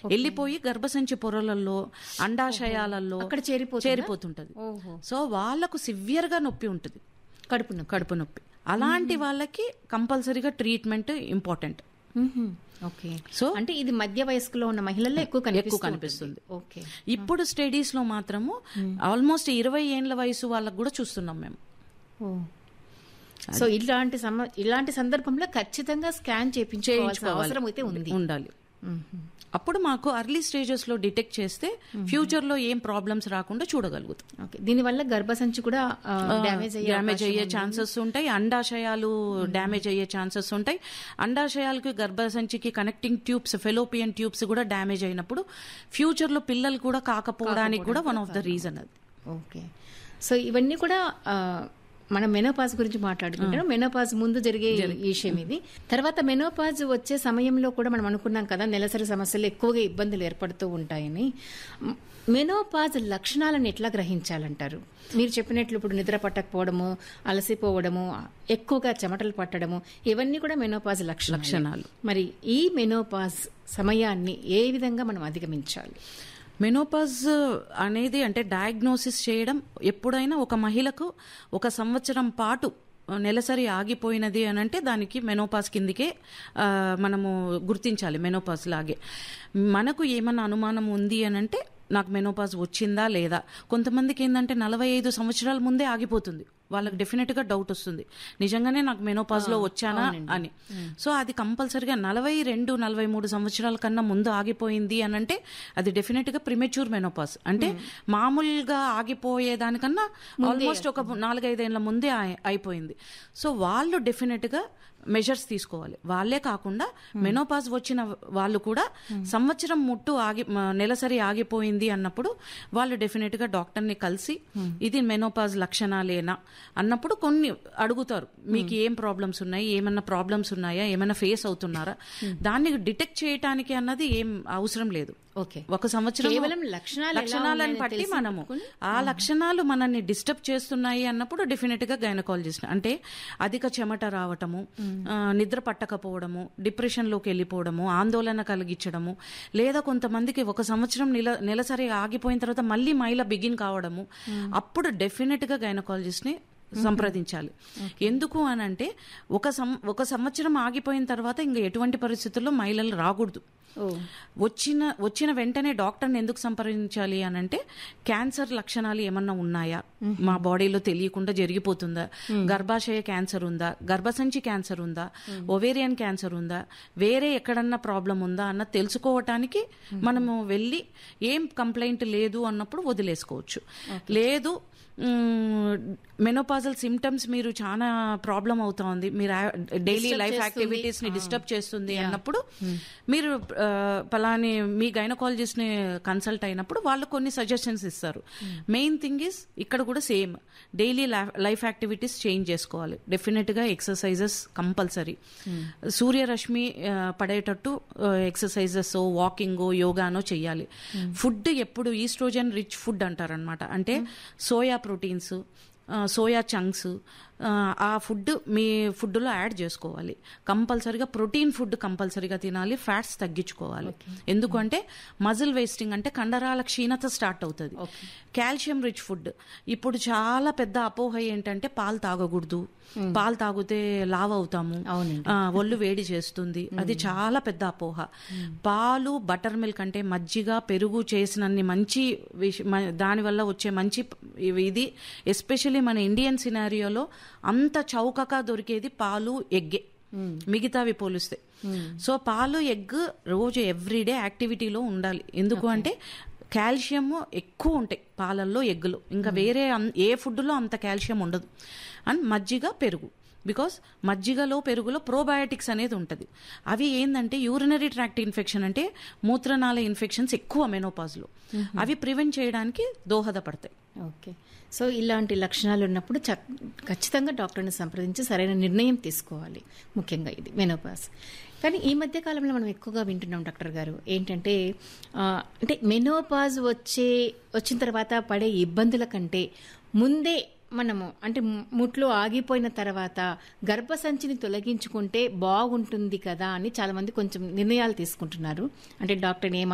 వెళ్ళిపోయి గర్భసంచి పొరలలో అండాశయాలలో అక్కడ చేరిపోతుందా? చేరిపోతుంటది ఓహో సో వాళ్ళకు సివియర్ గా నొప్పి ఉంటుంది కడుపు నొప్పి కడుపు నొప్పి అలాంటి వాళ్ళకి కంపల్సరీగా ట్రీట్మెంట్ ఇంపార్టెంట్ మ్మ్హ్మ్. ఓకే సో అంటే ఇది మధ్య వయస్కులో ఉన్న మహిళల్లో ఎక్కువ ఎక్కువ కనిపిస్తూ కనిపిస్తుంది ఉంటుంది. ఓకే ఇప్పుడు స్టడీస్ లో మాత్రము ఆల్మోస్ట్ ఇరవై ఏండ్ల వయసు వాళ్ళకు కూడా చూస్తున్నాం మేము ఓ. సో ఇలాంటి సమ ఇలాంటి సందర్భంలో ఖచ్చితంగా స్కాన్ చేయించుకోవాల్సిన చేయించుకోవాలి. అవసరం అయితే ఉంది ఉండాలి మ్మ్హ్మ్. అప్పుడు మాకు అర్లీ స్టేజెస్ లో డిటెక్ట్ చేస్తే ఫ్యూచర్ లో ఏం ప్రాబ్లమ్స్ రాకుండా చూడగలుగుతాం ఓకే దీనివల్ల గర్భసంచి కూడా డ్యామేజ్ అయ్యే డ్యామేజ్ అవకాశం అయ్యే ఉంది. ఛాన్సెస్ ఉంటాయి అండాశయాలు డ్యామేజ్ అయ్యే ఛాన్సెస్ ఉంటాయి అండాశయాలకి గర్భసంచికి కనెక్టింగ్ ట్యూబ్స్ ఫెలోపియన్ ట్యూబ్స్ కూడా డ్యామేజ్ అయినప్పుడు ఫ్యూచర్ లో పిల్లలు కూడా కాకపోవడానికి కూడా వన్ ఆఫ్ ద రీజన్ అది ఓకే సో ఇవన్నీ కూడా ఆ, మనం మెనోపాజ్ గురించి మాట్లాడుకుంటున్నాం మెనోపాజ్ ముందు జరిగే విషయం ఇది తర్వాత మెనోపాజ్ వచ్చే సమయంలో కూడా మనం అనుకున్నాం కదా నెలసరి సమస్యలు ఎక్కువగా ఇబ్బందులు ఏర్పడుతూ ఉంటాయని మ్, మెనోపాజ్ లక్షణాలను ఎట్లా గ్రహించాలంటారు మీరు చెప్పినట్లు ఇప్పుడు నిద్ర పట్టకపోవడము అలసిపోవడము ఎక్కువగా చెమటలు పట్టడము ఇవన్నీ కూడా మెనోపాజ్ లక్షణాలు లక్షణాలు మరి ఈ మెనోపాజ్ సమయాన్ని ఏ విధంగా మనం అధిగమించాలి మెనోపాజ్ అనేది అంటే డయాగ్నోసిస్ చేయడం ఎప్పుడైనా ఒక మహిళకు ఒక సంవత్సరం పాటు నెలసరి ఆగిపోయినది అని అంటే దానికి మెనోపాజ్ కిందికే ఆ, మనము గుర్తించాలి మెనోపాజ్ లాగే మనకు ఏమన్నా అనుమానం ఉంది అని అంటే నాకు మెనోపాజ్ వచ్చిందా లేదా కొంతమందికి ఏంటంటే నలభై ఐదు సంవత్సరాల ముందే ఆగిపోతుంది వాళ్ళకి డెఫినెట్ గా డౌట్ వస్తుంది నిజంగానే నాకు మెనోపాజ్ లో వచ్చానా అని సో అది కంపల్సరిగా నలభై రెండు నలభై మూడు సంవత్సరాల కన్నా ముందు ఆగిపోయింది అని అంటే అది డెఫినెట్ గా ప్రిమెచ్యూర్ మెనోపాజ్ అంటే మామూలుగా ఆగిపోయేదానికన్నా ఆల్మోస్ట్ ఒక నాలుగైదేళ్ల ముందే ఆయ- అయిపోయింది సో వాళ్ళు డెఫినెట్ గా మెజర్స్ తీసుకోవాలి వాళ్ళే కాకుండా మెనోపాజ్ వచ్చిన వాళ్ళు కూడా సంవత్సరం ముట్టు ఆగి మ- నెలసరి ఆగిపోయింది అన్నప్పుడు వాళ్ళు డెఫినెట్ గా డాక్టర్ ని కలిసి ఇది మెనోపాజ్ లక్షణాలేనా అన్నప్పుడు కొన్ని అడుగుతారు మీకు ఏం ప్రాబ్లమ్స్ ఉన్నాయి ఏమన్నా ప్రాబ్లమ్స్ ఉన్నాయా ఏమైనా ఫేస్ అవుతున్నారా దాన్ని డిటెక్ట్ చేయటానికి అన్నది ఏం అవసరం లేదు ఓకే ఒక సంవత్సరం కేవలం లక్షణాలు ఎలా లక్షణాలను ఉన్నాయని బట్టి తెలిసి మనము ఆ లక్షణాలు మనల్ని డిస్టర్బ్ చేస్తున్నాయి అన్నప్పుడు డెఫినెట్ గా గైనకాలజిస్ట్ అంటే అధిక చెమట రావటము ఆ, నిద్ర పట్టకపోవడము డిప్రెషన్ లోకి వెళ్ళిపోవడము ఆందోళన కలిగించడము లేదా కొంతమందికి ఒక సంవత్సరం నెల నెలసరి ఆగిపోయిన తర్వాత మళ్ళీ మైల బిగిన్ కావడము అప్పుడు డెఫినెట్ గా గైనకాలజిస్ట్ ని సంప్రదించాలి ఎందుకు అని అంటే ఒక సం- ఒక సంవత్సరం ఆగిపోయిన తర్వాత ఇంకా ఎటువంటి పరిస్థితుల్లో మహిళలు రాకూడదు ఓ వచ్చిన వచ్చిన వెంటనే డాక్టర్ని ఎందుకు సంప్రదించాలి అని అంటే క్యాన్సర్ లక్షణాలు ఏమన్నా ఉన్నాయా మా బాడీలో తెలియకుండా జరిగిపోతుందా గర్భాశయ క్యాన్సర్ ఉందా గర్భసంచి క్యాన్సర్ ఉందా ఒవేరియన్ క్యాన్సర్ ఉందా వేరే ఎక్కడన్నా ప్రాబ్లం ఉందా అన్న తెలుసుకోవటానికి మనము వెళ్ళి ఏం కంప్లైంట్ లేదు అన్నప్పుడు వదిలేసుకోవచ్చు లేదు మెనోపాజల్ సిమ్టమ్స్ మీరు చాలా ప్రాబ్లం అవుతా ఉంది మీరు డైలీ లైఫ్ యాక్టివిటీస్ ని డిస్టర్బ్ చేస్తుంది అన్నప్పుడు మీరు ఆ, పలాని మీ గైనకాలజిస్ట్ ని కన్సల్ట్ అయినప్పుడు వాళ్ళు కొన్ని సజెషన్స్ ఇస్తారు మెయిన్ థింగ్ ఇస్ ఇక్కడ కూడా same daily life activities change చేసుకోవాలి డెఫినెట్ గా ఎక్సర్సైజెస్ కంపల్సరీ సూర్యరశ్మి ఆ, పడేటట్టు ఎక్సర్సైజెస్ వాకింగ్ యోగానో చెయ్యాలి ఫుడ్ ఎప్పుడు ఈస్ట్రోజన్ రిచ్ ఫుడ్ అంటారనమాట అంటే సోయా ప్రోటీన్స్ సోయా చంక్స్ ఆ ఫుడ్ మీ ఫుడ్లో యాడ్ చేసుకోవాలి కంపల్సరీగా ప్రోటీన్ ఫుడ్ కంపల్సరీగా తినాలి ఫ్యాట్స్ తగ్గించుకోవాలి ఎందుకంటే మజిల్ వేస్టింగ్ అంటే కండరాల క్షీణత స్టార్ట్ అవుతుంది కాల్షియం రిచ్ ఫుడ్ ఇప్పుడు చాలా పెద్ద అపోహ ఏంటంటే పాలు తాగకూడదు పాలు తాగితే లావ్ అవుతాము అవునండి. ఆ, ఒళ్ళు వేడి చేస్తుంది అది చాలా పెద్ద అపోహ పాలు బటర్ మిల్క్ అంటే మజ్జిగ పెరుగు చేసినన్ని మంచి విష- మ- దానివల్ల వచ్చే మంచి ప- ఇవి- ఇది ఎస్పెషల్లీ మన ఇండియన్ సినారియోలో అంత చౌకగా దొరికేది పాలు ఎగ్గే మిగతావి పోలిస్తే సో పాలు ఎగ్ రోజు ఎవ్రీడే యాక్టివిటీలో ఉండాలి ఎందుకు అంటే కాల్షియం ఎక్కువ ఉంటాయి పాలల్లో ఎగ్గులో ఇంకా వేరే అన్- ఏ ఫుడ్లో అంత కాల్షియం ఉండదు అండ్ మజ్జిగ పెరుగు బికాస్ మజ్జిగలో పెరుగులో ప్రోబయాటిక్స్ అనేది ఉంటుంది అవి ఏంటంటే యూరినరీ ట్రాక్ట్ ఇన్ఫెక్షన్ అంటే మూత్రనాళ ఇన్ఫెక్షన్స్ ఎక్కువ మెనోపాజ్లో అవి ప్రివెంట్ చేయడానికి దోహదపడతాయి ఓకే సో ఇలాంటి లక్షణాలు ఉన్నప్పుడు చ- ఖచ్చితంగా డాక్టర్ని సంప్రదించి సరైన నిర్ణయం తీసుకోవాలి ముఖ్యంగా ఇది మెనోపాస్ కానీ ఈ మధ్య కాలంలో మనం ఎక్కువగా వింటున్నాం డాక్టర్ గారు ఏంటంటే ఆ, అంటే మెనోపాజ్ వచ్చే వచ్చిన తర్వాత పడే ఇబ్బందుల కంటే ముందే మనము అంటే ము- ముట్లో ఆగిపోయిన తర్వాత గర్భసంచిని తొలగించుకుంటే బాగుంటుంది కదా అని చాలా మంది కొంచెం నిర్ణయాలు తీసుకుంటున్నారు అంటే డాక్టర్ని ఏం